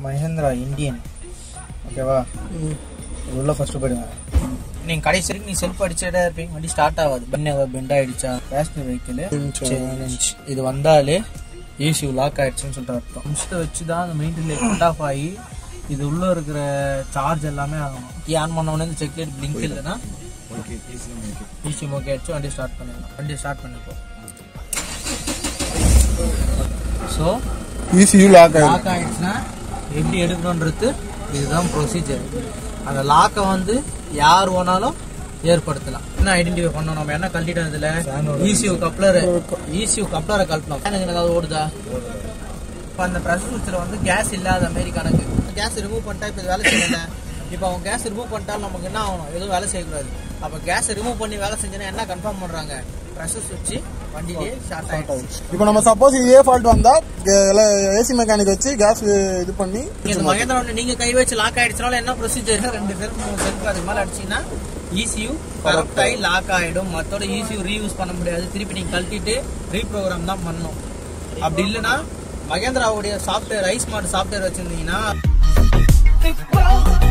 Mahindra Indian ஓகேவா இது உள்ள ஃபர்ஸ்ட் போயிடுங்க நீங்க கடைசி வரைக்கும் நீ செல்ஃப் அடிச்சடா இருப்பீங்க வண்டி ஸ்டார்ட் ஆகாது பென் ஏதாவது பெண்ட் ஆயிடுச்சா பேசஞ்சர் வெஹிக்கிள் இது வந்தாலே ஏசி லாக் ஆயிடுச்சுன்னு சொல்லிட்டு அர்த்தம் நிமிஷத்தை வச்சு தான் அந்த மெயின் ரிலே கட் ஆஃப் ஆகி இது உள்ள இருக்கிற சார்ஜ் எல்லாமே ஆகணும் கீ ஆன் பண்ண உடனே செக் லைட் பிளிங்க் இல்லைன்னா ஈஸி ஓகே ஆயிடுச்சு வண்டி ஸ்டார்ட் பண்ணிடலாம் வண்டி ஸ்டார்ட் பண்ணிப்போம் ஸோ ஈஸியூ லாக் ஆகும் லாக் ஆயிடுச்சுன்னா எப்படி எடுக்கணுன்றது இதுதான் ப்ரொசீஜர் அந்த லாக்கை வந்து யார் வேணாலும் ஏற்படுத்தலாம் என்ன ஐடென்டிஃபை பண்ணணும் நம்ம என்ன கழட்டிட்டோம் இதுல ஈசியூ கப்ளர் ஈசியூ கப்ளரை கழட்டணும் எனக்கு ஏதாவது ஓடுதா இப்போ அந்த ப்ரெஷர் சுவிட்சில் வந்து கேஸ் இல்லாத மாரி கணக்கு கேஸ் ரிமூவ் பண்ணிட்டா இப்போ இது வேலை செய்யல இப்போ அவங்க கேஸ் ரிமூவ் பண்ணிட்டாலும் நமக்கு என்ன ஆகணும் எதுவும் வேலை செய்யக்கூடாது அப்போ கேஸ் ரிமூவ் பண்ணி வேலை செஞ்சோன்னா என்ன கன்ஃபார்ம் பண்ணுறாங்க ப்ரெஷர் சுவிட்ச் வண்டியிலே ஷார்ட் ஆகிடுச்சு இப்போ நம்ம சப்போஸ் இதே ஃபால்ட் வந்தா ஏசி மெக்கானிக் வச்சு கேஸ் இது பண்ணி இந்த மகேந்திரா வண்டி நீங்க கை வச்சு லாக் ஆயிடுச்சுனால என்ன ப்ரொசீஜர் ரெண்டு செல்ஃப் மூணு செல்ஃப் அதுக்கு மேல அடிச்சீங்கன்னா ECU கரெக்ட் ஆகி லாக் ஆயிடும் மத்தோட ECU ரீயூஸ் பண்ண முடியாது திருப்பி நீங்க கழட்டிட்டு ரீப்ரோக்ராம் தான் பண்ணணும் அப்படி இல்லைன்னா மகேந்திராவுடைய சாஃப்ட்வேர் ஐஸ்மார்ட் சாஃப்ட்வேர் வச்சிருந்தீங்கன்னா